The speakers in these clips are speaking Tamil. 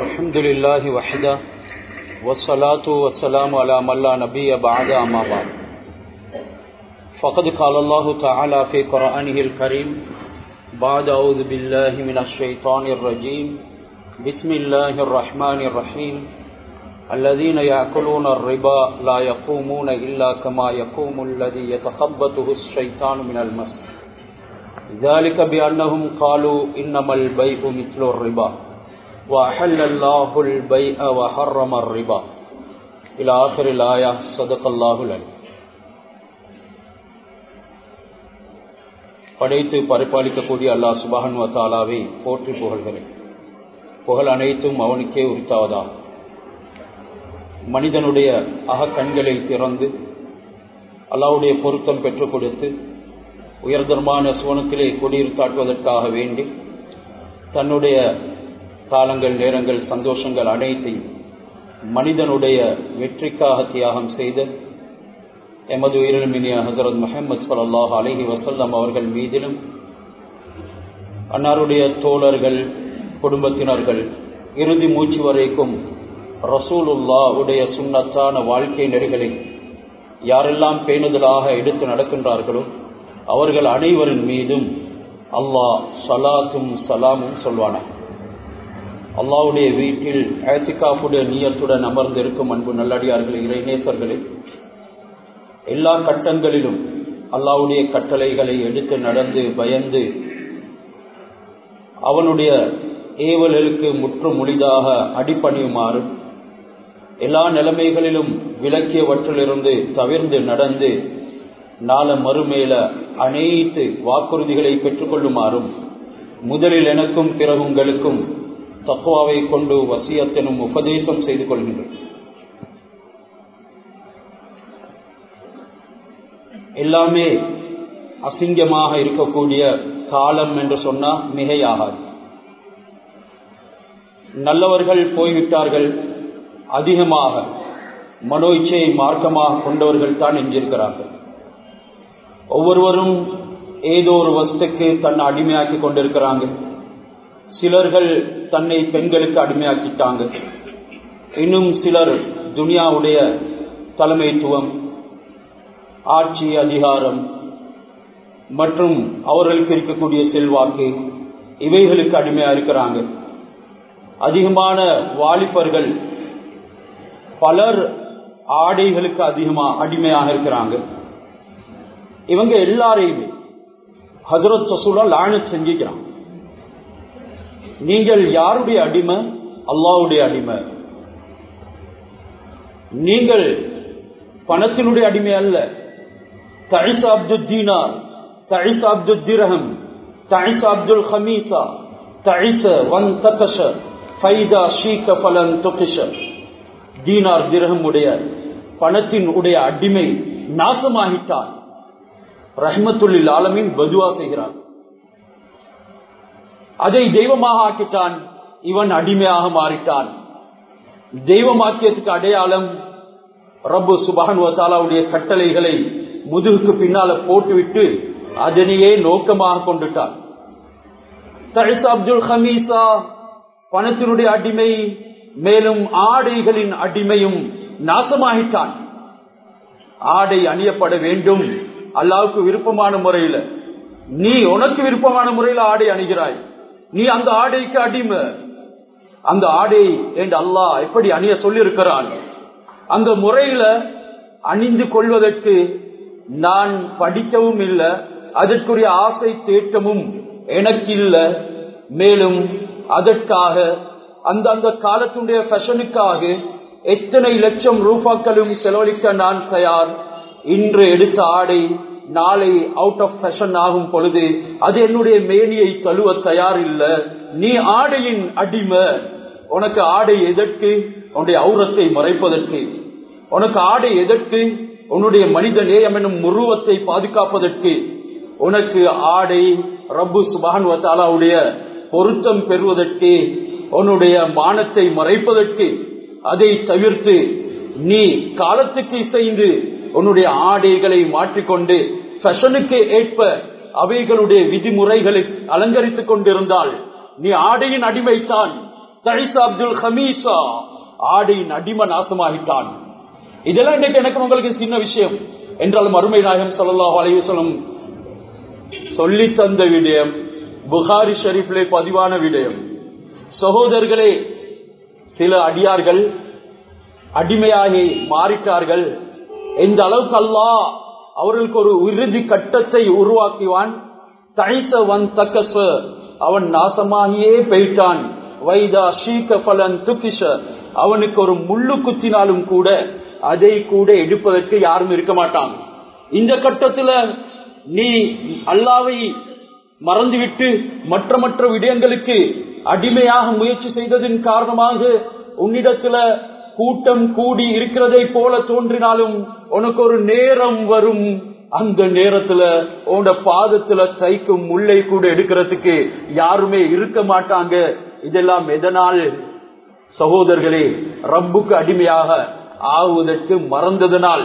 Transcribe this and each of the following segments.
الحمد لله وحده والصلاة والسلام على من لا نبي بعد أما بعد فقد قال الله تعالى في قرآنه الكريم بعد أعوذ بالله من الشيطان الرجيم بسم الله الرحمن الرحيم الذين يأكلون الربا لا يقومون إلا كما يقوم الذي يتخبطه الشيطان من المس ذلك بأنهم قالوا إنما البيع مثل الربا وأحل الله البيع وحرم الربا إلى آخر الآية صدق الله العليم படைத்து பரிபாலிக்கக்கூடிய அல்லாஹ் சுபஹன் வத்தாலாவை போற்றி புகழ்கிறேன் புகழ் அனைத்தும் அவனுக்கே உரித்தாவதாகும் மனிதனுடைய அகக்கண்களை திறந்து அல்லாவுடைய பொருத்தம் பெற்றுக் கொடுத்து உயர்தரமான சுவனத்திலே குடியிருத்தாட்டுவதற்காக வேண்டி தன்னுடைய காலங்கள் நேரங்கள் சந்தோஷங்கள் அனைத்தையும் மனிதனுடைய வெற்றிக்காக தியாகம் செய்த எமது உயிரிழமினிய ஹசரத் முஹம்மது சல்லாஹ் அலஹி வசல்லம் அவர்கள் மீதிலும் அன்னாருடைய தோழர்கள் குடும்பத்தினர்கள் இறுதி மூச்சு வரைக்கும் ரசூலுல்லா உடைய சுண்ணத்தான வாழ்க்கை நெறிகளை யாரெல்லாம் பேணுதலாக எடுத்து நடக்கின்றார்களோ அவர்கள் அனைவரின் மீதும் அல்லாஹ் சலாத்தும் சலாமும் சொல்வான அல்லாவுடைய வீட்டில் ஏத்திகாப்புடைய நீயத்துடன் அமர்ந்திருக்கும் அன்பு நல்லடியார்கள் இறைநேசர்களே எல்லா கட்டங்களிலும் அல்லாவுடைய கட்டளைகளை எடுத்து நடந்து பயந்து அவனுடைய ஏவல்களுக்கு முற்று முழிதாக அடிப்பணியுமாறு எல்லா நிலைமைகளிலும் விளக்கியவற்றிலிருந்து தவிர்ந்து நடந்து நாள மறுமேல அனைத்து வாக்குறுதிகளை பெற்றுக்கொள்ளுமாறும் முதலில் எனக்கும் பிறகு உங்களுக்கும் தக்குவாவை கொண்டு வசியத்தினும் உபதேசம் செய்து கொள்கின்றேன் எல்லாமே அசிங்கமாக இருக்கக்கூடிய காலம் என்று சொன்னால் மிகையாகாது நல்லவர்கள் போய்விட்டார்கள் அதிகமாக மனோ இச்சையை மார்க்கமாக கொண்டவர்கள் தான் எஞ்சிருக்கிறார்கள் ஒவ்வொருவரும் ஏதோ ஒரு வஸ்துக்கு தன்னை அடிமையாக்கி கொண்டிருக்கிறாங்க சிலர்கள் தன்னை பெண்களுக்கு அடிமையாக்கிட்டாங்க இன்னும் சிலர் துனியாவுடைய தலைமைத்துவம் ஆட்சி அதிகாரம் மற்றும் அவர்களுக்கு இருக்கக்கூடிய செல்வாக்கு இவைகளுக்கு அடிமையா இருக்கிறாங்க அதிகமான வாலிபர்கள் பலர் ஆடைகளுக்கு அதிகமா அடிமையாக இருக்கிறாங்க இவங்க எல்லாரையுமே ஹசரத் சசூலா லானத் செஞ்சுக்கிறான் நீங்கள் யாருடைய அடிமை அல்லாவுடைய அடிமை நீங்கள் பணத்தினுடைய அடிமை அல்ல தழிச அப்துல் தீனார் தழிச அப்துல் திரகம் தழிச அப்துல் ஹமீசா தழிச வன் தகஷ ஃபைதா ஷீக பலன் தொகிஷ தீனார் திரகம் உடைய பணத்தின் உடைய அடிமை நாசமாகிட்டான் ரஹ்மத்துல்லில் ஆலமின் பதுவா செய்கிறார் அதை தெய்வமாக ஆக்கிட்டான் இவன் அடிமையாக மாறிட்டான் தெய்வமாக்கியத்துக்கு அடையாளம் ரப்பு சுபஹன் வத்தாலாவுடைய கட்டளைகளை முதுகுக்கு பின்னால போட்டுவிட்டு அதனையே நோக்கமாக கொண்டுட்டான் அப்துல் ஹமீசா பணத்தினுடைய அடிமை மேலும் ஆடைகளின் அடிமையும் நாசமாகிட்டான் ஆடை அணியப்பட வேண்டும் அல்லாவுக்கு விருப்பமான முறையில நீ உனக்கு விருப்பமான முறையில் ஆடை அணிகிறாய் நீ அந்த ஆடைக்கு அடிமை அந்த ஆடை என்று அல்லாஹ் எப்படி அணிய சொல்லியிருக்கிறான் அந்த முறையில அணிந்து கொள்வதற்கு நான் படிக்கவும் இல்லை அதற்குரிய ஆசை தேட்டமும் எனக்கு இல்லை மேலும் அதற்காக அந்த அந்த காலத்துடைய ஃபேஷனுக்காக எத்தனை லட்சம் ரூபாக்களும் செலவழிக்க நான் தயார் இன்று எடுத்த ஆடை நாளை அவுட் ஆஃப் ஃபேஷன் ஆகும் பொழுது அது என்னுடைய மேனியை தழுவ தயார் இல்ல நீ ஆடையின் அடிமை உனக்கு ஆடை எதற்கு உன்னுடைய அவுரத்தை மறைப்பதற்கு உனக்கு ஆடை எதற்கு உன்னுடைய மனித நேயம் என்னும் உருவத்தை பாதுகாப்பதற்கு உனக்கு ஆடை ரப்பு சுபானுவத்தாலாவுடைய பொருத்தம் பெறுவதற்கு உன்னுடைய மானத்தை மறைப்பதற்கு அதை தவிர்த்து நீ காலத்துக்கு இசைந்து உன்னுடைய ஆடைகளை மாற்றிக்கொண்டு ஃபேஷனுக்கு ஏற்ப அவைகளுடைய விதிமுறைகளை அலங்கரித்துக் கொண்டிருந்தால் நீ ஆடையின் அடிமைத்தான் தைசா அப்துல் ஹமீசா ஆடையின் அடிமை நாசமாகிட்டான் இதெல்லாம் இன்னைக்கு எனக்கு உங்களுக்கு சின்ன விஷயம் என்றாலும் அருமை நாயகம் சொல்லலாம் அலைவசலம் சொல்லி தந்த விடயம் புகாரி ஷரீஃபிலே பதிவான விடயம் சகோதரர்களே சில அடியார்கள் அடிமையாகி மாறிட்டார்கள் எந்த அளவுக்கு அல்லா அவர்களுக்கு ஒரு இறுதி கட்டத்தை உருவாக்குவான் தைசவன் தக்கச அவன் நாசமாகியே போயிட்டான் வைதா ஷீக பலன் துக்கிஷ அவனுக்கு ஒரு முள்ளு குத்தினாலும் கூட அதை கூட எடுப்பதற்கு யாரும் இருக்க மாட்டாங்க இந்த கட்டத்துல நீ அல்லாவை மறந்துவிட்டு மற்ற மற்ற விடயங்களுக்கு அடிமையாக முயற்சி செய்ததன் காரணமாக உன்னிடத்துல கூட்டம் கூடி இருக்கிறதை போல தோன்றினாலும் உனக்கு ஒரு நேரம் வரும் அந்த நேரத்துல உன்னோட பாதத்துல தைக்கும் முல்லை கூட எடுக்கிறதுக்கு யாருமே இருக்க மாட்டாங்க இதெல்லாம் எதனால் சகோதரர்களே ரப்புக்கு அடிமையாக ஆகுவதற்கு மறந்ததனால்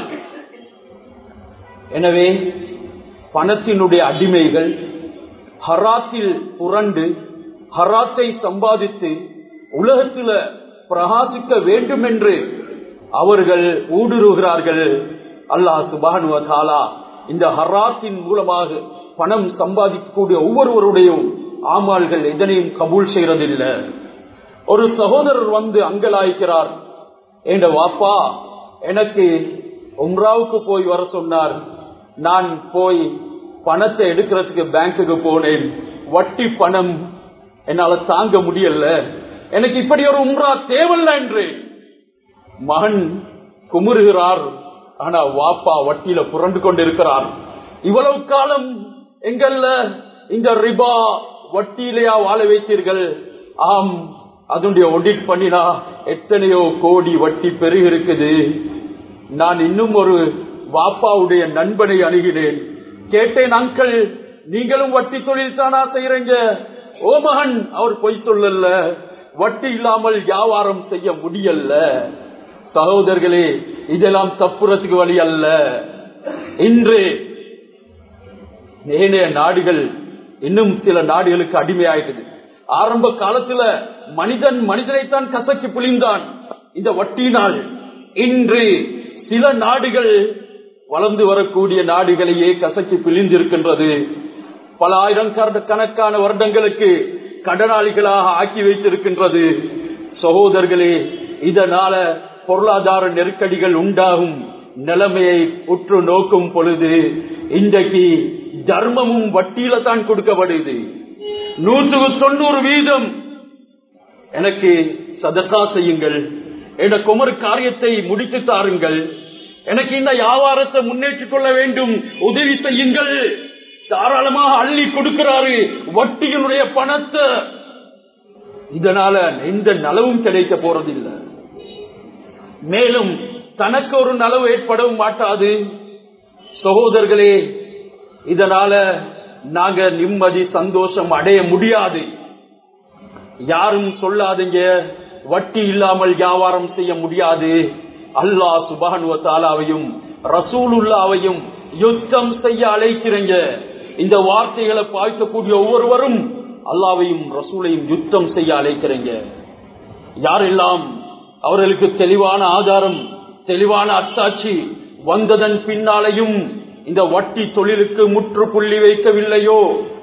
எனவே பணத்தினுடைய அடிமைகள் ஹராத்தில் புரண்டு ஹராத்தை சம்பாதித்து உலகத்துல பிரகாசிக்க வேண்டும் என்று அவர்கள் ஊடுருகிறார்கள் அல்லாஹ் சுபானுவ தாலா இந்த ஹராத்தின் மூலமாக பணம் சம்பாதிக்கக்கூடிய ஒவ்வொருவருடையும் ஆமால்கள் எதனையும் கபூல் செய்யறதில்லை ஒரு சகோதரர் வந்து அங்கலாய்க்கிறார் என்ற வாப்பா எனக்கு உம்ராவுக்கு போய் வர சொன்னார் நான் போய் பணத்தை எடுக்கிறதுக்கு பேங்குக்கு போனேன் வட்டி பணம் என்னால தாங்க முடியல எனக்கு இப்படி ஒரு உம்ரா தேவையில்ல என்று மகன் குமுறுகிறார் ஆனா வாப்பா வட்டியில புரண்டு கொண்டிருக்கிறார் இவ்வளவு காலம் எங்கல்ல இந்த ரிபா வட்டியிலையா வாழ வைத்தீர்கள் ஆம் அதனுடைய ஒடிட் பண்ணினா எத்தனையோ கோடி வட்டி பெருகி இருக்குது நான் இன்னும் ஒரு வாப்பாவுடைய நண்பனை அணுகினேன் கேட்டேன் அங்கிள் நீங்களும் வட்டி தொழில் தானா செய்யறீங்க ஓ மகன் அவர் பொய் சொல்லல வட்டி இல்லாமல் வியாபாரம் செய்ய முடியல சகோதரர்களே இதெல்லாம் தப்புறத்துக்கு வழி அல்ல இன்று ஏனைய நாடுகள் இன்னும் சில நாடுகளுக்கு அடிமையாயிட்டது ஆரம்ப காலத்துல மனிதன் மனிதனைத்தான் கசக்கி புளிந்தான் இந்த வட்டியினால் இன்று சில நாடுகள் வளர்ந்து வரக்கூடிய நாடுகளையே கசக்கி பிழிந்திருக்கின்றது பல ஆயிரம் கணக்கான வருடங்களுக்கு கடனாளிகளாக ஆக்கி வைத்திருக்கின்றது சகோதரர்களே இதனால பொருளாதார நெருக்கடிகள் உண்டாகும் நிலைமையை உற்று நோக்கும் பொழுது இன்றைக்கு தர்மமும் வட்டியில தான் கொடுக்கப்படுது நூற்றுக்கு தொண்ணூறு வீதம் எனக்கு சதக்கா செய்யுங்கள் என்ற குமர் காரியத்தை முடித்து தாருங்கள் எனக்கு இந்த வியாபாரத்தை முன்னேற்றிக் கொள்ள வேண்டும் உதவி செய்யுங்கள் தாராளமாக அள்ளி கொடுக்கிறாரு வட்டியினுடைய பணத்தை இதனால எந்த நலவும் கிடைக்க போறதில்லை மேலும் தனக்கு ஒரு நலவு ஏற்படவும் மாட்டாது சகோதரர்களே இதனால நாங்க நிம்மதி சந்தோஷம் அடைய முடியாது யாரும் சொல்லாதீங்க வட்டி இல்லாமல் வியாபாரம் செய்ய முடியாது அல்லாஹ் சுபானுவ தாலாவையும் ரசூலுல்லாவையும் யுத்தம் செய்ய அழைக்கிறீங்க இந்த வார்த்தைகளை பார்க்கக்கூடிய ஒவ்வொருவரும் அல்லாவையும் ரசூலையும் யுத்தம் செய்ய அழைக்கிறீங்க யாரெல்லாம் அவர்களுக்கு தெளிவான ஆதாரம் தெளிவான அத்தாட்சி வந்ததன் பின்னாலையும் இந்த வட்டி தொழிலுக்கு முற்றுப்புள்ளி வைக்கவில்லையோ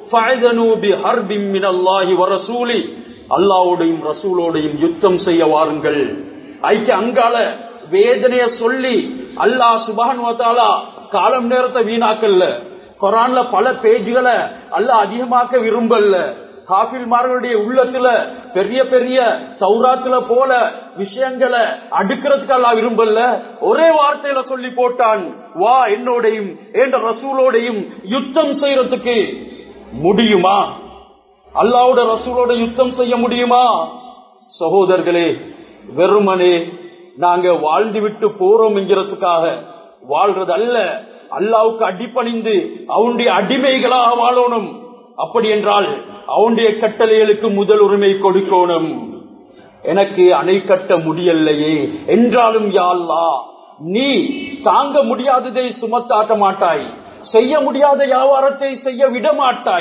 அல்லாவோடையும் ரசூலோடையும் யுத்தம் செய்ய வாருங்கள் ஐக்கிய அங்கால வேதனைய சொல்லி அல்லாஹ் சுபான் காலம் நேரத்தை வீணாக்கல்ல குரான்ல பல பேஜ்களை அல்ல அதிகமாக்க விரும்பல காபில்மார்களுடைய உள்ளத்துல பெரிய பெரிய சௌராத்துல போல விஷயங்களை அடுக்கிறதுக்கு அல்லா விரும்பல ஒரே வார்த்தையில சொல்லி போட்டான் வா என்னோடையும் என்ற ரசூலோடையும் யுத்தம் செய்யறதுக்கு முடியுமா அல்லாவோட ரசூலோட யுத்தம் செய்ய முடியுமா சகோதரர்களே வெறுமனே நாங்க வாழ்ந்து விட்டு போறோம் என்கிறதுக்காக வாழ்றது அல்ல அல்லாவுக்கு அடிப்பணிந்து அவனுடைய அடிமைகளாக வாழணும் அப்படி என்றால் அவனுடைய கட்டளைகளுக்கு முதல் உரிமை கொடுக்கணும் எனக்கு அணை கட்ட முடியலையே என்றாலும் யாழ்லா நீ தாங்க முடியாததை சுமத்தாட்ட மாட்டாய் செய்ய முடியாத வியாபாரத்தை செய்ய விட மாட்டாய்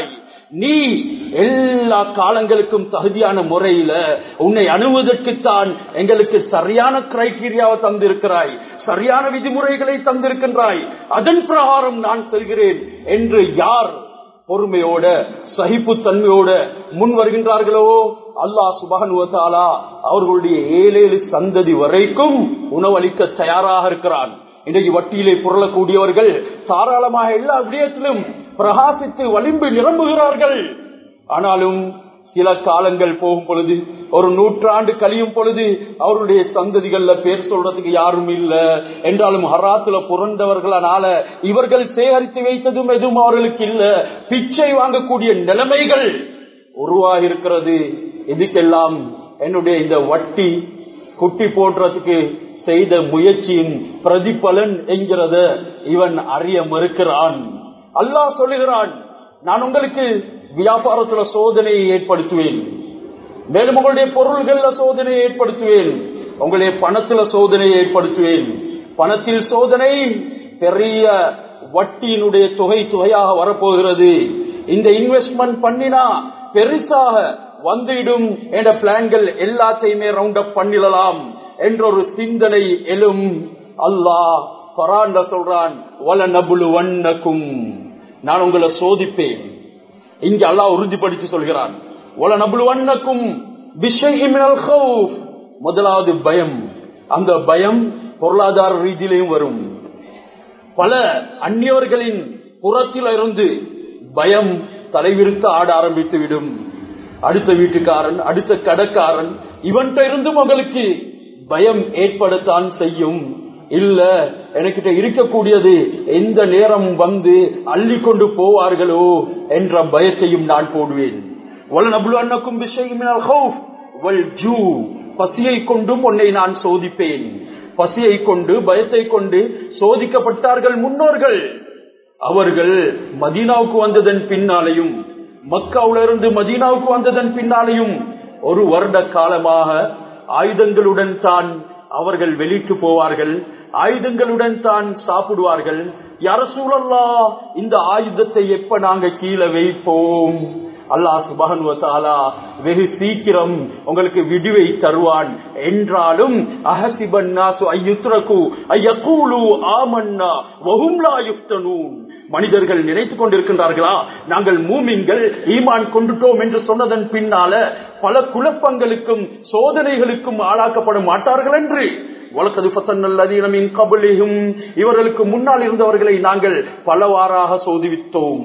நீ எல்லா காலங்களுக்கும் தகுதியான முறையில உன்னை அணுவதற்குத்தான் எங்களுக்கு சரியான கிரைட்டீரியாவை தந்திருக்கிறாய் சரியான விதிமுறைகளை தந்திருக்கின்றாய் அதன் பிரகாரம் நான் செல்கிறேன் என்று யார் பொறுமையோட சகிப்பு தன்மையோட முன் வருகின்றார்களோ அல்லாஹ் சுபகனுவத்தாலா அவர்களுடைய ஏழேழு சந்ததி வரைக்கும் உணவளிக்க தயாராக இருக்கிறான் இன்றைக்கு வட்டியிலே புரளக்கூடியவர்கள் தாராளமாக எல்லா விடயத்திலும் பிரகாசித்து வலிம்பு நிரம்புகிறார்கள் ஆனாலும் சில காலங்கள் போகும் பொழுது ஒரு நூற்றாண்டு கழியும் பொழுது அவருடைய சந்ததிகள்ல பேர் சொல்றதுக்கு யாரும் இல்ல என்றாலும் ஹராத்துல புரண்டவர்களால இவர்கள் சேகரித்து வைத்ததும் எதுவும் அவர்களுக்கு இல்ல பிச்சை வாங்கக்கூடிய நிலைமைகள் உருவாகி இருக்கிறது இதுக்கெல்லாம் என்னுடைய இந்த வட்டி குட்டி போடுறதுக்கு செய்த முயற்சியின் பிரதிபலன் என்கிறத இவன் அறிய மறுக்கிறான் அல்லாஹ் சொல்லுகிறான் நான் உங்களுக்கு வியாபாரத்துல சோதனையை ஏற்படுத்துவேன் மேலும் உங்களுடைய பொருள்கள்ல சோதனையை ஏற்படுத்துவேன் உங்களுடைய பணத்துல சோதனையை ஏற்படுத்துவேன் பணத்தில் சோதனை பெரிய வட்டியினுடைய தொகை தொகையாக வரப்போகிறது இந்த இன்வெஸ்ட்மெண்ட் பண்ணினா பெருசாக வந்துவிடும் என்ற பிளான்கள் எல்லாத்தையுமே ரவுண்ட் அப் பண்ணிடலாம் என்ற ஒரு சிந்தனை எழும் அல்லாஹ் பராண்ட சொல்றான் வல நபுலு வண்ணக்கும் நான் உங்களை சோதிப்பேன் இங்க அல்லாஹ் உறுதிப்படுத்தி சொல்கிறான் வல நபுலு வண்ணக்கும் முதலாவது பயம் அந்த பயம் பொருளாதார ரீதியிலையும் வரும் பல அந்நியவர்களின் புறத்தில் இருந்து பயம் தலைவிரித்து ஆட ஆரம்பித்து விடும் அடுத்த வீட்டுக்காரன் அடுத்த கடைக்காரன் இவன்கிட்ட இருந்தும் உங்களுக்கு பயம் ஏற்படத்தான் செய்யும் இல்ல எனக்கிட்ட இருக்கக்கூடியது எந்த நேரம் வந்து அள்ளி கொண்டு போவார்களோ என்ற பயத்தையும் நான் போடுவேன் பசியை கொண்டும் உன்னை நான் சோதிப்பேன் பசியை கொண்டு பயத்தை கொண்டு சோதிக்கப்பட்டார்கள் முன்னோர்கள் அவர்கள் மதீனாவுக்கு வந்ததன் பின்னாலையும் மக்காவிலிருந்து மதீனாவுக்கு வந்ததன் பின்னாலையும் ஒரு வருட காலமாக ஆயுதங்களுடன் தான் அவர்கள் வெளிக்கு போவார்கள் ஆயுதங்களுடன் தான் சாப்பிடுவார்கள் யார சூழல்லா இந்த ஆயுதத்தை எப்ப நாங்க கீழே வைப்போம் அல்லாஹ் சுபஹன் வெகு சீக்கிரம் உங்களுக்கு விடுவை தருவான் என்றாலும் அஹசிபன் நாசு ஐயுத்ரகு ஐயகூலு ஆமன்னா வஹும்லா யுக்தனூன் மனிதர்கள் நினைத்துக் கொண்டிருக்கின்றார்களா நாங்கள் மூமின்கள் ஈமான் கொண்டுட்டோம் என்று சொன்னதன் பின்னால பல குழப்பங்களுக்கும் சோதனைகளுக்கும் ஆளாக்கப்பட மாட்டார்கள் என்று வழக்கது பத்தன்னல்லதீனமின் கபலியும் இவர்களுக்கு முன்னால் இருந்தவர்களை நாங்கள் பலவாறாக சோதிவித்தோம்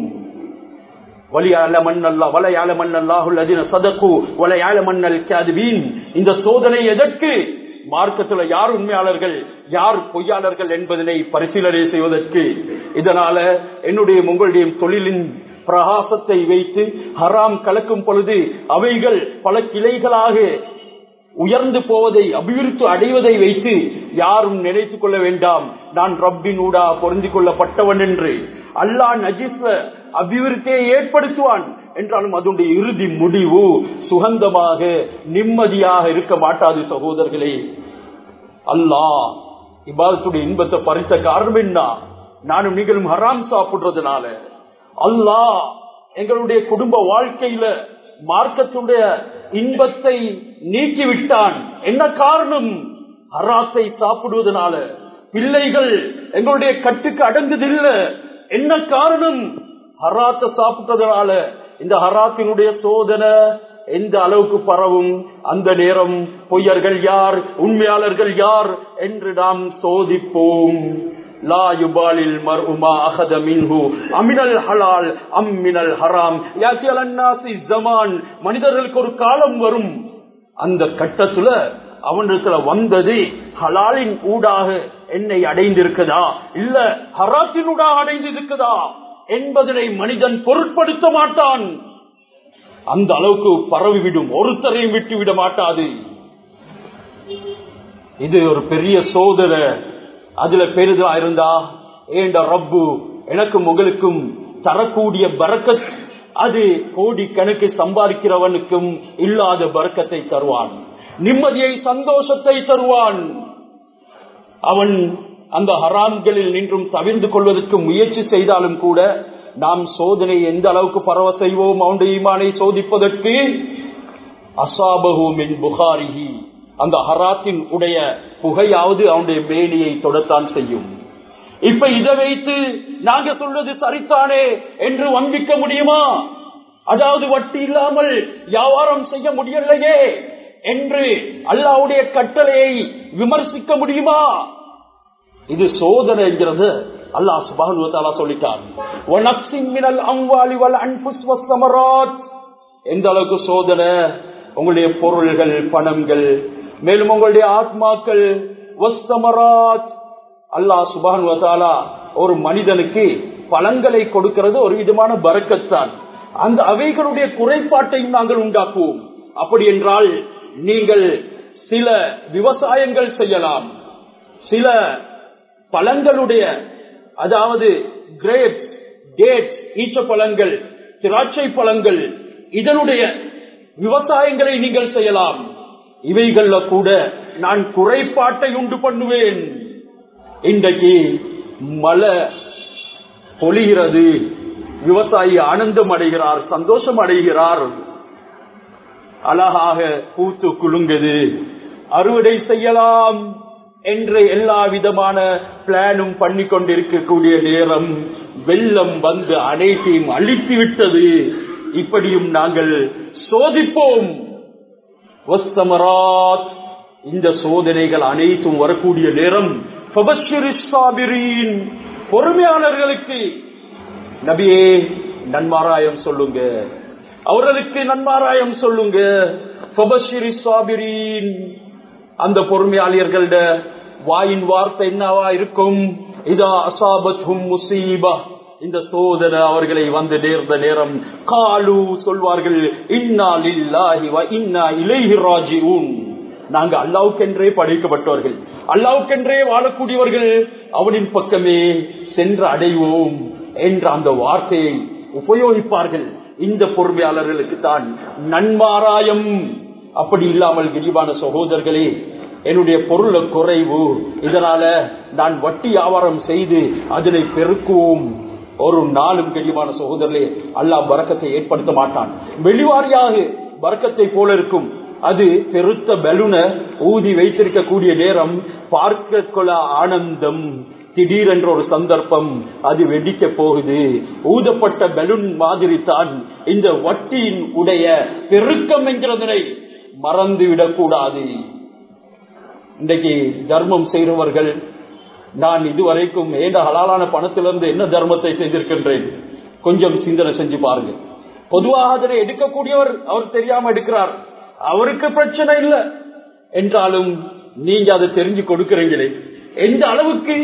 இந்த சோதனை எதற்கு மார்க்கத்தில் யார் உண்மையாளர்கள் யார் பொய்யாளர்கள் என்பதனை பரிசீலனை செய்வதற்கு இதனால என்னுடைய உங்களுடைய தொழிலின் பிரகாசத்தை வைத்து ஹராம் கலக்கும் பொழுது அவைகள் பல கிளைகளாக உயர்ந்து போவதை அபிவிருத்தி அடைவதை வைத்து யாரும் நினைத்துக் கொள்ள வேண்டாம் நான் ரப்பின் ஊடா பொருந்திக் கொள்ளப்பட்டவன் என்று அல்லாஹ் நஜிஸ அபிவிருத்தியை ஏற்படுத்துவான் என்றாலும் அதனுடைய இறுதி முடிவு சுகந்தமாக நிம்மதியாக இருக்க மாட்டாது சகோதரர்களே அல்லாஹ் இபாதத்துடைய இன்பத்தை பறித்த காரணம் என்ன நானும் நீங்களும் ஹராம் சாப்பிடுறதுனால அல்லாஹ் எங்களுடைய குடும்ப வாழ்க்கையில மார்க்கத்துடைய இன்பத்தை நீக்கிவிட்டான் என்ன காரணம் ஹராத்தை சாப்பிடுவதனால பிள்ளைகள் எங்களுடைய கட்டுக்கு அடங்குதில்ல என்ன காரணம் ஹராத்தை சாப்பிட்டதனால இந்த ஹராத்தினுடைய சோதனை எந்த அளவுக்கு பரவும் அந்த நேரம் பொய்யர்கள் யார் உண்மையாளர்கள் யார் என்று நாம் சோதிப்போம் லா யுபாலில் மர்உமா அகத மின்ஹு அமினல் ஹலால் அம்மினல் ஹராம் யாசி அலன்னாசி ஜமான் மனிதர்களுக்கு ஒரு காலம் வரும் அந்த கட்டத்துல அவனுக்குள்ள வந்தது ஹலாலின் ஊடாக என்னை அடைந்திருக்குதா இல்ல ஹராத்தின் ஊடாக அடைந்திருக்குதா என்பதனை மனிதன் பொருட்படுத்த மாட்டான் அந்த அளவுக்கு பரவிவிடும் ஒருத்தரையும் விட்டு விட மாட்டாது இது ஒரு பெரிய சோதனை அதுல பெரிதா இருந்தா ஏண்ட ரப்பு எனக்கும் உங்களுக்கும் தரக்கூடிய பறக்கத் அது கோடி கணக்கு சம்பாதிக்கிறவனுக்கும் இல்லாத பறக்கத்தை தருவான் நிம்மதியை சந்தோஷத்தை தருவான் அவன் அந்த ஹராம்களில் நின்றும் தவிர்ந்து கொள்வதற்கு முயற்சி செய்தாலும் கூட நாம் சோதனை எந்த அளவுக்கு பரவ செய்வோம் அவனுடைய ஈமானை சோதிப்பதற்கு அசாபகூமின் புகாரிஹி அந்த ஹராத்தின் உடைய புகையாவது அவனுடைய மேனியை தொடத்தான் செய்யும் இப்ப இதை வைத்து நாங்க சொல்றது சரித்தானே என்று வம்பிக்க முடியுமா அதாவது வட்டி இல்லாமல் வியாபாரம் செய்ய முடியலையே என்று அல்லாவுடைய கட்டளையை விமர்சிக்க முடியுமா இது சோதனைங்கிறது அல்லாஹ் சுபானு தாலா சொல்லிட்டார் எந்த அளவுக்கு சோதனை உங்களுடைய பொருள்கள் பணங்கள் மேலும் உங்களுடைய ஆத்மாக்கள் வஸ்தமராத் அல்லாஹ் சுபானு தாலா ஒரு மனிதனுக்கு பழங்களை கொடுக்கிறது ஒரு விதமான பறக்கத்தான் அந்த அவைகளுடைய குறைபாட்டையும் நாங்கள் உண்டாக்குவோம் அப்படி என்றால் நீங்கள் சில விவசாயங்கள் செய்யலாம் சில பழங்களுடைய அதாவது கிரேப்ஸ் டேட் ஈச்ச பழங்கள் திராட்சை பழங்கள் இதனுடைய விவசாயங்களை நீங்கள் செய்யலாம் இவைகள்ல கூட நான் குறைபாட்டை உண்டு பண்ணுவேன் இன்றைக்கு மழை பொழிகிறது விவசாயி ஆனந்தம் அடைகிறார் சந்தோஷம் அடைகிறார் அழகாக பூத்து குலுங்குது அறுவடை செய்யலாம் என்று எல்லா விதமான பிளானும் பண்ணி கொண்டிருக்கக்கூடிய நேரம் வெள்ளம் வந்து அனைத்தையும் அழித்து விட்டது இப்படியும் நாங்கள் சோதிப்போம் இந்த சோதனைகள் அனைத்தும் வரக்கூடிய நேரம் பொறுமையாளர்களுக்கு நபியே நன்மாராயம் சொல்லுங்க அவர்களுக்கு நன்மாராயம் சொல்லுங்க அந்த பொறுமையாளர்கள வாயின் வார்த்தை என்னவா இருக்கும் இதா அசாபத்தும் முசீபா இந்த சோதனை அவர்களை வந்து நேர்ந்த நேரம் காலு சொல்வார்கள் இன்னா லில்லாஹி வ இன்னா இலைஹி ராஜிஊன் நாங்க அல்லாவுக்கென்றே படைக்கப்பட்டவர்கள் அல்லாவுக்கென்றே வாழக்கூடியவர்கள் அவனின் பக்கமே சென்று அடைவோம் என்ற அந்த வார்த்தையை உபயோகிப்பார்கள் இந்த பொறுமையாளர்களுக்கு தான் நன்மாராயம் அப்படி இல்லாமல் விரிவான சகோதரர்களே என்னுடைய பொருள குறைவு இதனால நான் வட்டி வியாபாரம் செய்து அதனை பெருக்குவோம் ஒரு நாளும் கெளிவான சகோதரர்களே அல்லாஹ் பறக்கத்தை ஏற்படுத்த மாட்டான் வெளிவாரியாக பறக்கத்தை போல இருக்கும் அது பெருத்த பலூன ஊதி வைத்திருக்கக்கூடிய நேரம் பார்க்க கொள்ள ஆனந்தம் திடீரென்ற ஒரு சந்தர்ப்பம் அது வெடிக்க போகுது ஊதப்பட்ட பலூன் மாதிரி தான் இந்த வட்டியின் உடைய பெருக்கம் என்கிறதனை மறந்து விடக்கூடாது இன்றைக்கு தர்மம் செய்கிறவர்கள் நான் இதுவரைக்கும் ஏண்ட ஹலாலான பணத்திலிருந்து என்ன தர்மத்தை செய்திருக்கின்றேன் கொஞ்சம் சிந்தனை செஞ்சு பாருங்க பொதுவாக அதனை எடுக்கக்கூடியவர் அவர் தெரியாம எடுக்கிறார் அவருக்கு பிரச்சனை இல்லை என்றாலும் நீங்க அதை தெரிஞ்சு கொடுக்கிறீங்களே எந்த அளவுக்கு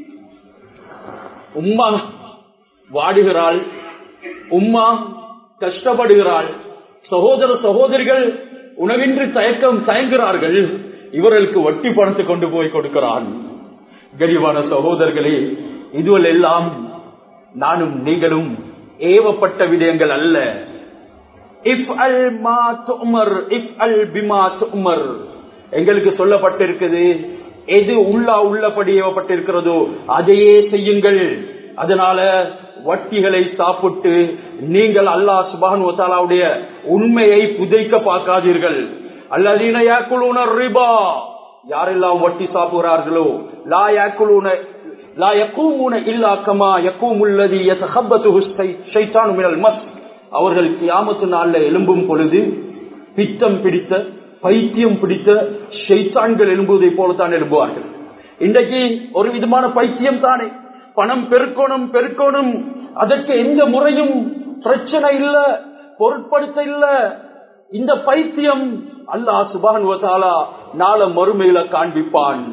உம்மா வாடுகிறாள் உம்மா கஷ்டப்படுகிறாள் சகோதர சகோதரிகள் உணவின்றி தயக்கம் தயங்குகிறார்கள் இவர்களுக்கு வட்டி பணத்தை கொண்டு போய் கொடுக்கிறான் கரிவான சகோதரர்களே இதுவல் எல்லாம் நானும் நீங்களும் ஏவப்பட்ட விடயங்கள் அல்ல இஃப் அல் மா துமர் இஃப் அல் பிமா துமர் எங்களுக்கு சொல்லப்பட்டிருக்குது எது உள்ளா உள்ளபடி ஏவப்பட்டிருக்கிறதோ அதையே செய்யுங்கள் அதனால வட்டிகளை சாப்பிட்டு நீங்கள் அல்லாஹ் சுபான் வத்தாலாவுடைய உண்மையை புதைக்க பார்க்காதீர்கள் அல்லதீன யாக்குலூன ரிபா யாரெல்லாம் வட்டி சாப்பிடுகிறார்களோ லா யாக்குலூன லா யக்கூமுன இல்லா கமா யக்கூமுல்லதி யதஹப்பத்துஹு ஷைத்தானு மினல் மஸ் அவர்கள் கியாமத்து நாள்ல எழும்பும் பொழுது பித்தம் பிடித்த பைத்தியம் பிடித்த ஷைத்தான்கள் எழும்புவதை போலத்தான் எழும்புவார்கள் இன்றைக்கு ஒரு விதமான பைத்தியம் தானே பணம் பெருக்கணும் பெருக்கணும் அதற்கு எந்த முறையும் பிரச்சனை இல்ல பொருட்படுத்த இல்ல இந்த பைத்தியம் அல்லாஹ் சுபான் நாள மறுமையில காண்பிப்பான்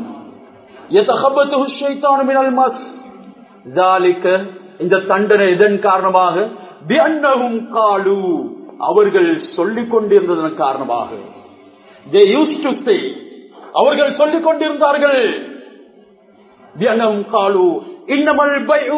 இந்த தண்டனை இதன் காரணமாக காலு அவர்கள் சொல்லிக் கொண்டிருந்ததன் காரணமாக அவர்கள் சொல்லிக் கொண்டிருந்தார்கள் காலு இன்னமல்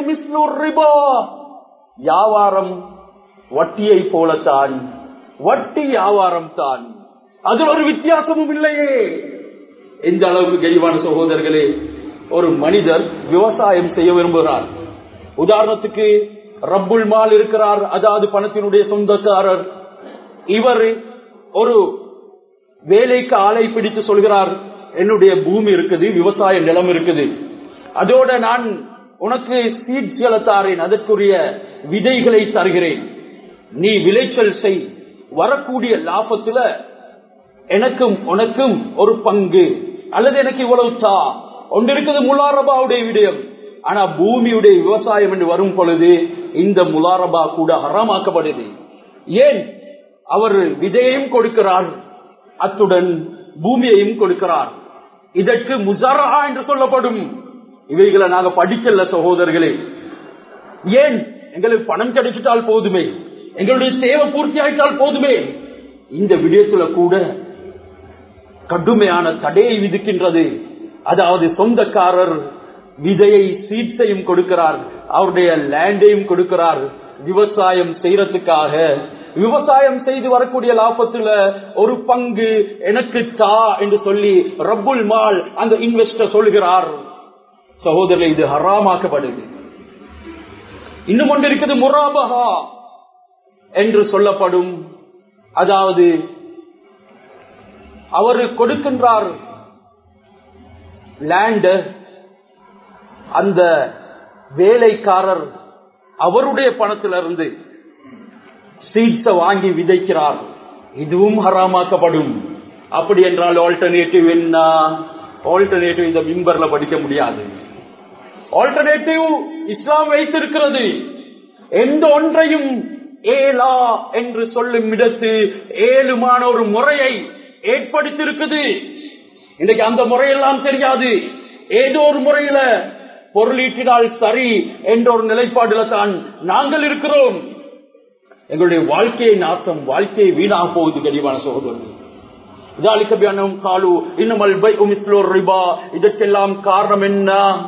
வியாபாரம் வட்டியை போலத்தான் வட்டி வியாபாரம் தான் அதில் ஒரு வித்தியாசமும் இல்லையே எந்த அளவுக்கு கெளிவான சகோதரர்களே ஒரு மனிதர் விவசாயம் செய்ய விரும்புகிறார் உதாரணத்துக்கு ரப்புல் மால் இருக்கிறார் அதாவது பணத்தினுடைய சொந்தக்காரர் இவர் ஒரு வேலைக்கு ஆளை பிடித்து சொல்கிறார் என்னுடைய பூமி இருக்குது விவசாய நிலம் இருக்குது அதோட நான் உனக்கு சீட்ஸ்களை தாரேன் அதற்குரிய விதைகளை தருகிறேன் நீ விளைச்சல் செய் வரக்கூடிய லாபத்துல எனக்கும் உனக்கும் ஒரு பங்கு அல்லது எனக்கு இவ்வளவு தா ஒன்று இருக்குது முலாரபாவுடைய விடயம் ஆனா பூமியுடைய விவசாயம் என்று வரும் பொழுது இந்த முலாரபா கூட ஹராமாக்கப்படுது ஏன் அவர் விதையையும் கொடுக்கிறார் அத்துடன் பூமியையும் கொடுக்கிறார் இதற்கு முசரா என்று சொல்லப்படும் இவைகளை நாங்க படிக்கல சகோதரர்களே ஏன் எங்களுக்கு பணம் கிடைச்சிட்டால் போதுமே எங்களுடைய தேவை பூர்த்தி ஆயிட்டால் போதுமே இந்த விடயத்துல கூட கடுமையான தடையை விதிக்கின்றது அதாவது சொந்தக்காரர் விதையை சீட்ஸையும் கொடுக்கிறார் அவருடைய லேண்டையும் கொடுக்கிறார் விவசாயம் செய்யறதுக்காக விவசாயம் செய்து வரக்கூடிய லாபத்துல ஒரு பங்கு எனக்கு தா என்று சொல்லி ரப்புல் மால் அந்த இன்வெஸ்டர் சொல்கிறார் சகோதரர் இது ஹராமாக்கப்படுது இன்னும் ஒன்று இருக்குது முராபகா என்று சொல்லப்படும் அதாவது அவர் கொடுக்கின்றார் லேண்ட் அந்த வேலைக்காரர் அவருடைய பணத்திலிருந்து சீட்ஸ வாங்கி விதைக்கிறார் இதுவும் ஹராமாக்கப்படும் அப்படி என்றால் ஆல்டர்னேட்டிவ் என்ன ஆல்டர்னேட்டிவ் இந்த மிம்பர்ல படிக்க முடியாது ஆல்டர்னேட்டிவ் இஸ்லாம் வைத்திருக்கிறது எந்த ஒன்றையும் ஏலா என்று சொல்லும் இடத்து ஏழுமான ஒரு முறையை ஏற்படுத்தியிருக்குது இன்னைக்கு அந்த முறையெல்லாம் தெரியாது ஏதோ ஒரு முறையில பொருளீட்டினால் சரி என்ற ஒரு நிலைப்பாடுல தான் நாங்கள் இருக்கிறோம் எங்களுடைய வாழ்க்கையை நாசம் வாழ்க்கையை வீணாக போகுது கனிவான சகோதரர்கள் இதற்கெல்லாம் காரணம் என்ன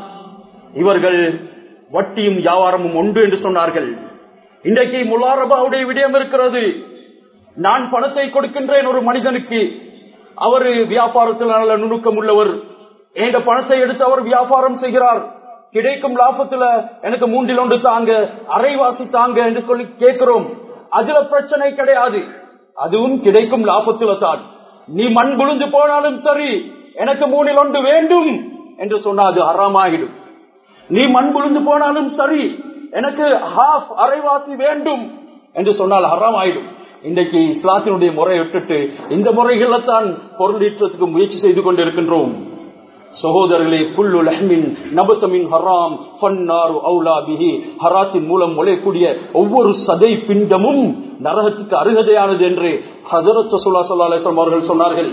இவர்கள் வட்டியும் வியாபாரமும் உண்டு என்று சொன்னார்கள் இன்றைக்கு முலாரபாவுடைய விடயம் இருக்கிறது நான் பணத்தை கொடுக்கின்றேன் ஒரு மனிதனுக்கு அவர் வியாபாரத்தில் நல்ல நுணுக்கம் உள்ளவர் எங்க பணத்தை எடுத்து அவர் வியாபாரம் செய்கிறார் கிடைக்கும் லாபத்துல எனக்கு மூன்றில் ஒன்று தாங்க அரைவாசி தாங்க என்று சொல்லி கேட்கிறோம் அதுல பிரச்சனை கிடையாது அதுவும் கிடைக்கும் லாபத்துல தான் நீ மண் புழுந்து போனாலும் சரி எனக்கு மூணில் ஒன்று வேண்டும் என்று சொன்னா அது அறமாகிடும் நீ மண் புழுந்து போனாலும் சரி எனக்கு ஹாஃப் அரைவாசி வேண்டும் என்று சொன்னால் ஹராம் ஆயிடும் இன்றைக்கு இஸ்லாத்தினுடைய முறை விட்டுட்டு இந்த முறைகள்ல தான் பொருளீற்றத்துக்கு முயற்சி செய்து கொண்டிருக்கின்றோம் சகோதரர்களே புல்லு லஹ்மின் நபத்தமின் ஹராம் ஃபன்னாரு அவுலா பிஹி ஹராத்தின் மூலம் முளையக்கூடிய ஒவ்வொரு சதை பிண்டமும் நரகத்துக்கு அருகதையானது என்று ஹசரத் சசுல்லா சல்லா அலிஸ்லாம் அவர்கள் சொன்னார்கள்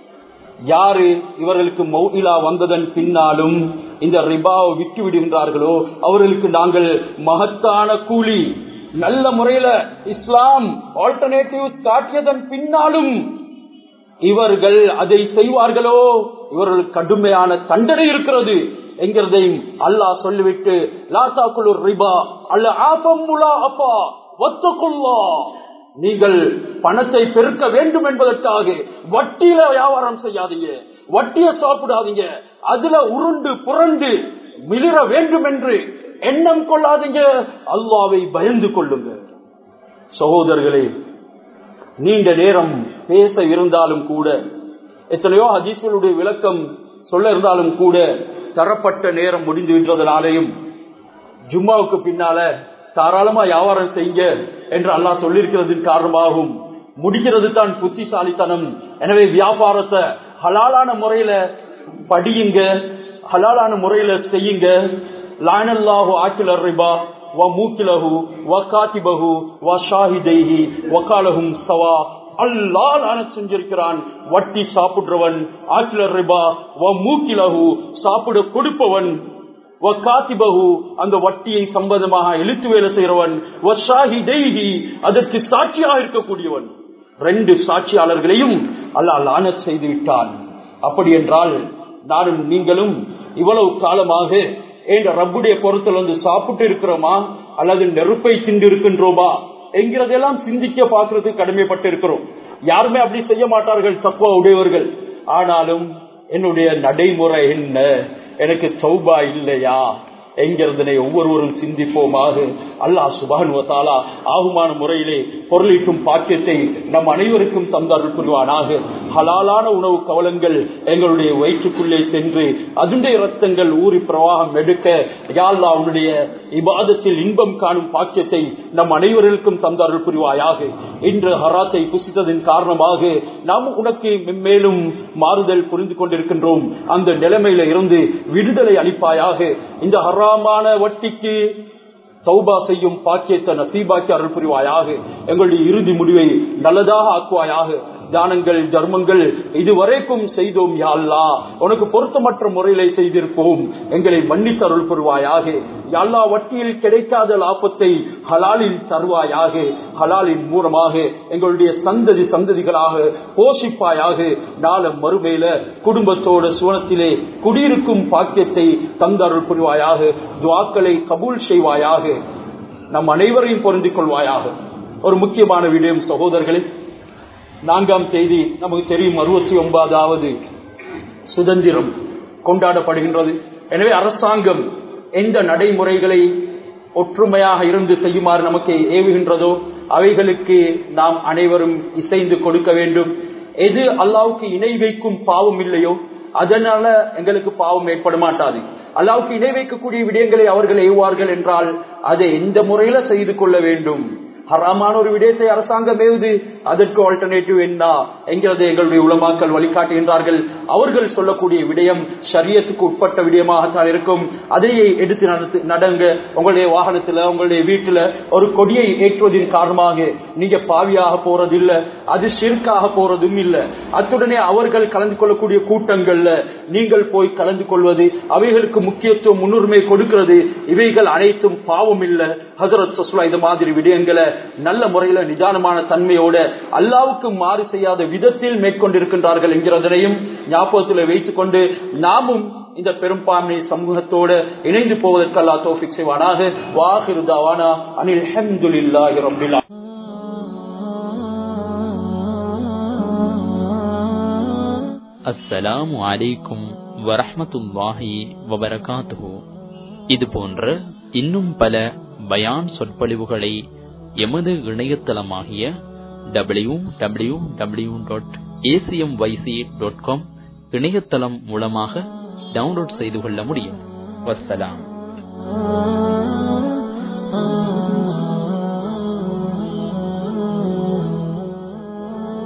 யாரு இவர்களுக்கு மௌயிலா வந்ததன் பின்னாலும் இந்த ரிபாவை விட்டு விடுகின்றார்களோ அவர்களுக்கு நாங்கள் மகத்தான கூலி நல்ல முறையில இஸ்லாம் ஆல்டர்னேட்டிவ் காட்டியதன் பின்னாலும் இவர்கள் அதை செய்வார்களோ இவர்கள் கடுமையான தண்டனை இருக்கிறது என்கிறதையும் அல்லாஹ் சொல்லிவிட்டு லாசாக்குழு ரிபா அல்ல ஆபமுலா அப்பா ஒத்துக்குள்ளா நீங்கள் பணத்தை பெருக்க வேண்டும் என்பதற்காக வட்டியில வியாபாரம் செய்யாதீங்க வட்டிய சாப்பிடாதீங்க அதுல உருண்டு புரண்டு மிளிர வேண்டும் என்று எண்ணம் கொள்ளாதீங்க அல்லாவை பயந்து கொள்ளுங்க சகோதரர்களே நீண்ட நேரம் பேச இருந்தாலும் கூட எத்தனையோ ஹதீஸ்களுடைய விளக்கம் சொல்ல இருந்தாலும் கூட தரப்பட்ட நேரம் முடிந்து விட்டதனாலேயும் ஜும்மாவுக்கு பின்னால தாராளமா வியாபாரம் செய்யுங்க என்று அல்லாஹ் சொல்லியிருக்கிறதின் காரணமாகும் முடிக்கிறது தான் புத்திசாலித்தனம் எனவே வியாபாரத்தை ஹலாலான முறையில படியுங்க ஹலாலான முறையில செய்யுங்க லானல்லாஹு ஆக்கிலர் ரிபா வ மூக்கிலஹு வ காத்திபஹு வ ஷாஹிதைஹி வகாலஹும் சவா அல்லாஹ் லானத் செஞ்சிருக்கிறான் வட்டி சாப்பிடுறவன் ஆக்கிலர் ரிபா வ மூக்கிலஹு சாப்பிட கொடுப்பவன் வ காத்திபஹு அந்த வட்டியை சம்பந்தமாக எழுத்து வேலை செய்கிறவன் வ ஷாஹிதைஹி அதற்கு சாட்சியாக இருக்கக்கூடியவன் ரெண்டு சாட்சியாளர்களையும் அல்லாஹ் லானத் செய்து விட்டான் அப்படி என்றால் நானும் நீங்களும் இவ்வளவு காலமாக என்ற ரப்புடைய பொருத்தல் வந்து சாப்பிட்டு இருக்கிறோமா அல்லது நெருப்பை திண்டு இருக்கின்றோமா என்கிறதெல்லாம் சிந்திக்க பார்க்கறது கடமைப்பட்டு இருக்கிறோம் யாருமே அப்படி செய்ய மாட்டார்கள் தக்குவ உடையவர்கள் ஆனாலும் என்னுடைய நடைமுறை என்ன எனக்கு சௌபா இல்லையா என்கிறதனை ஒவ்வொருவரும் சிந்திப்போமாக அல்லாஹ் சுபானுவத்தாலா ஆகுமான முறையிலே பொருளீட்டும் பாக்கியத்தை நம் அனைவருக்கும் தந்தார்கள் புரிவானாக ஹலாலான உணவு கவலங்கள் எங்களுடைய வயிற்றுக்குள்ளே சென்று அதனுடைய ரத்தங்கள் ஊறி பிரவாகம் எடுக்க யாழ்லா அவனுடைய இபாதத்தில் இன்பம் காணும் பாக்கியத்தை நம் அனைவருக்கும் தந்தார்கள் புரிவாயாக இன்று ஹராத்தை புசித்ததன் காரணமாக நாம் உனக்கு மென்மேலும் மாறுதல் புரிந்து கொண்டிருக்கின்றோம் அந்த நிலைமையில இருந்து விடுதலை அளிப்பாயாக இந்த ஹராமான வட்டிக்கு சௌபா செய்யும் பாக்கியத்தை நசீபாக்கி அருள் புரிவாயாக எங்களுடைய இறுதி முடிவை நல்லதாக ஆக்குவாயாக தானங்கள் தர்மங்கள் இதுவரைக்கும் செய்தோம் யாழ்லா உனக்கு பொருத்தமற்ற முறையிலே செய்திருப்போம் எங்களை மன்னித்து அருள் புரிவாயாக யாழ்லா வட்டியில் கிடைக்காத லாபத்தை ஹலாலில் தருவாயாக ஹலாலின் மூலமாக எங்களுடைய சந்ததி சந்ததிகளாக போஷிப்பாயாக நாள மறுமையில குடும்பத்தோட சுவனத்திலே குடியிருக்கும் பாக்கியத்தை தந்தருள் புரிவாயாக துவாக்களை கபூல் செய்வாயாக நம் அனைவரையும் பொருந்திக் கொள்வாயாக ஒரு முக்கியமான விடயம் சகோதரர்களே நான்காம் தேதி நமக்கு தெரியும் அறுபத்தி ஒன்பதாவது சுதந்திரம் கொண்டாடப்படுகின்றது எனவே அரசாங்கம் எந்த நடைமுறைகளை ஒற்றுமையாக இருந்து செய்யுமாறு நமக்கு ஏவுகின்றதோ அவைகளுக்கு நாம் அனைவரும் இசைந்து கொடுக்க வேண்டும் எது அல்லாவுக்கு இணை வைக்கும் பாவம் இல்லையோ அதனால எங்களுக்கு பாவம் ஏற்பட மாட்டாது அல்லாவுக்கு இணை வைக்கக்கூடிய விடயங்களை அவர்கள் ஏவுவார்கள் என்றால் அதை எந்த முறையில செய்து கொள்ள வேண்டும் ஹராமான ஒரு விடயத்தை அரசாங்கம் ஏவுது அதற்கு ஆல்டர்னேட்டிவ் என்ன என்கிறது எங்களுடைய உலமாக்கள் வழிகாட்டுகின்றார்கள் அவர்கள் சொல்லக்கூடிய விடயம் சரியத்துக்கு உட்பட்ட விடயமாகத்தான் இருக்கும் அதையே எடுத்து நடத்து நடங்க உங்களுடைய வாகனத்துல உங்களுடைய வீட்டுல ஒரு கொடியை ஏற்றுவதன் காரணமாக நீங்க பாவியாக போறது இல்ல அது சிற்காக போறதும் இல்ல அத்துடனே அவர்கள் கலந்து கொள்ளக்கூடிய கூட்டங்கள்ல நீங்கள் போய் கலந்து கொள்வது அவைகளுக்கு முக்கியத்துவம் முன்னுரிமை கொடுக்கிறது இவைகள் அனைத்தும் பாவம் இல்ல ஹசரத் சசுலா இது மாதிரி விடயங்களை நல்ல முறையில நிதானமான தன்மையோட அல்லாவுக்கு மாறு செய்யாத விதத்தில் மேற்கொண்டிருக்கின்றார்கள் என்கிறதனையும் ஞாபகத்தில் வைத்துக் கொண்டு நாமும் இந்த பெரும்பான்மை சமூகத்தோடு இணைந்து போவதற்கு அல்லா தோஃபிக் செய்வானாக வாஹிருதாவானா அனில் ஹம்துலில்லாஹி ரப்பில் அஸ்ஸலாமு அலைக்கும் வரஹ்மத்துல்லாஹி வபரகாத்துஹு இது போன்ற இன்னும் பல பயான் சொற்பொழிவுகளை எமது இணையதளமாகிய W W W dot ACM YC dot com இணையதளம் மூலமாக டவுன்லோட் செய்து கொள்ள முடியும் வசலாம்